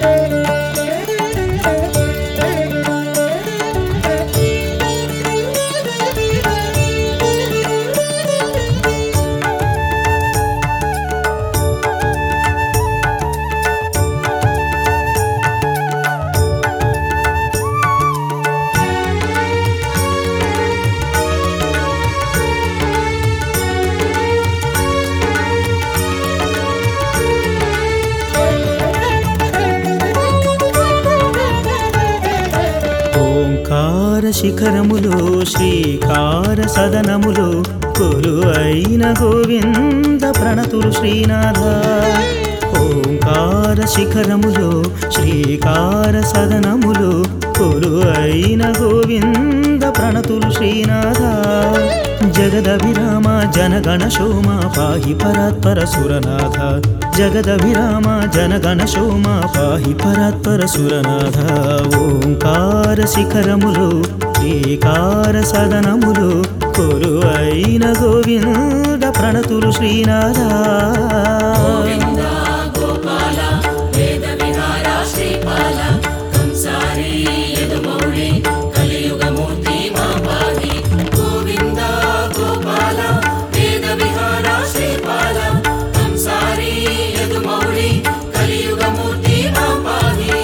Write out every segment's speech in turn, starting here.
ఓంకార శిఖరములో శ్రీకార సదనములో కొలు అయిన గోవింద ప్రణతులు శ్రీనాథ ఓంకార శిఖరములో శ్రీకార సదనములో కొలు అయిన గోవింద ప్రణతులు శ్రీనాథ జగదభిరామ జనగణ శోమ పాహి పరాత్పర సురనాథ జగదభిరామ జనగణ శోమ పాహి పరాత్పర సురనాథ ఓంకార శిఖరములు శ్రీకార సదనములు కొరు అయిన గోవింద ప్రణతులు శ్రీనాథ గోపాల వేద విహార శ్రీపాల కంసారి యదుమౌళి కలియుగమూర్తి మా పాహి గోవింద గోపాల వేద విహార శ్రీపాల కంసారి యదుమౌళి కలియుగమూర్తి మా పాహి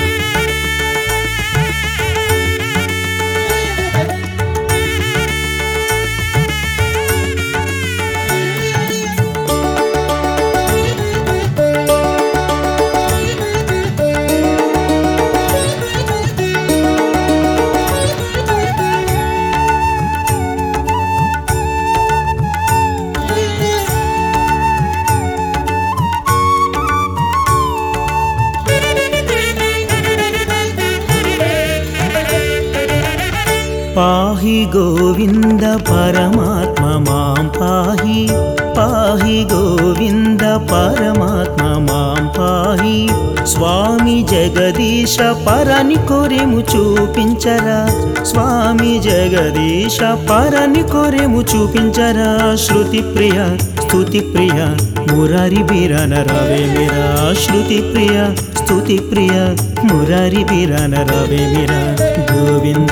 పాహి గోవింద పరమాత్మ మాం పాహి పాహి గోవింద పరమాత్మ మాం పాహి స్వామి జగదీశ పరని కొరెము చూపించరా స్వామి జగదీశ పరని కొరెము చూపించరా శృతి ప్రియ స్తుతి ప్రియ మురారి బీరన రవే మీరా శృతి ప్రియ స్తుతి ప్రియ మురారి బీరన రవే మీరా గోవింద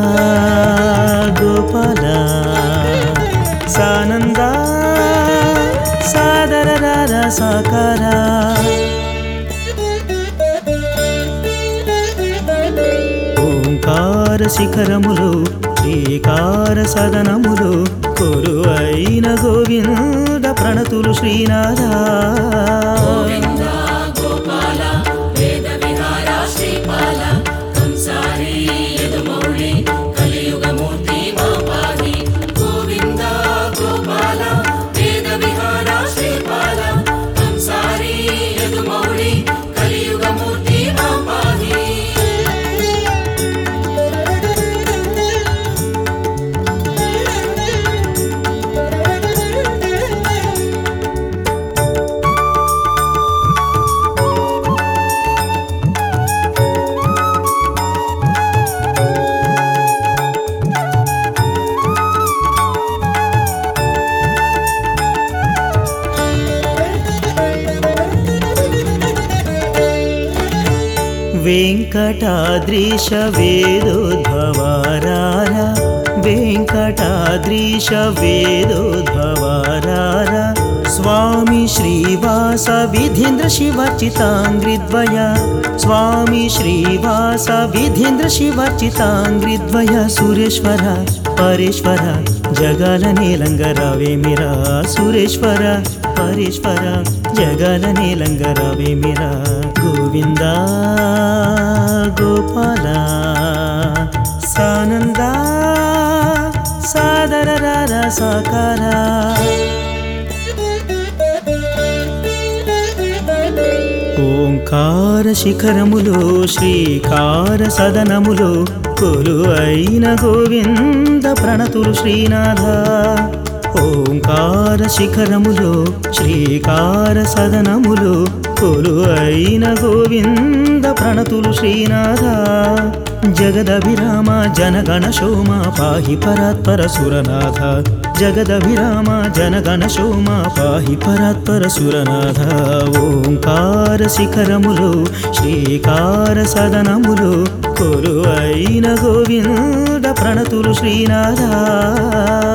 గోపాల సానంద సాదర రార సాకార ఓంకార శిఖరములు శ్రీకార సదనములు కొరు అయిన గోవింద ప్రణతులు శ్రీనాథ గోవింద గోపాల వేద విహార శ్రీపాల కంసారి యదుమౌళి కలియుగమూర్తి మా పాహి గోవింద గోపాల వేద విహార శ్రీపాల కంసారి యదుమౌళి కలియుగమూర్తి మా పాహి వెంకటాద్రీశ వేదోద్భవారార వెంకటాద్రీశ వేదోద్భవారార స్వామి శ్రీవాస విధీంద్ర శివర్చితాంగ్రిద్వయ స్వామి శ్రీవాస విధీంద్ర శివర్చితాంగ్రిద్వయ సురేశ్వర పరేశ్వర జగల నీలంగరావేమిరా సురేశ్వర పరేశ్వర జగల నీలంగరావేమిరా గోవింద గోపాల సానంద సాదర రార సాకార ఓంకార శిఖరములో శ్రీకార సదనములో కొలు అయిన గోవింద ప్రణతులు శ్రీనాథ ఓంకార శిఖరములో శ్రీకార సదనములో కొలు అయిన గోవింద ప్రణతులు శ్రీనాథ జగదభిరామ జనగణ శోమ పాహి పరాత్పర సురనాథ జగదభిరామ జనగణ శోమ పాహి పరాత్పర సురనాథ ఓంకార శిఖరములు శ్రీకార సదనములు కొరు అయిన గోవింద ప్రణతులు శ్రీనాథ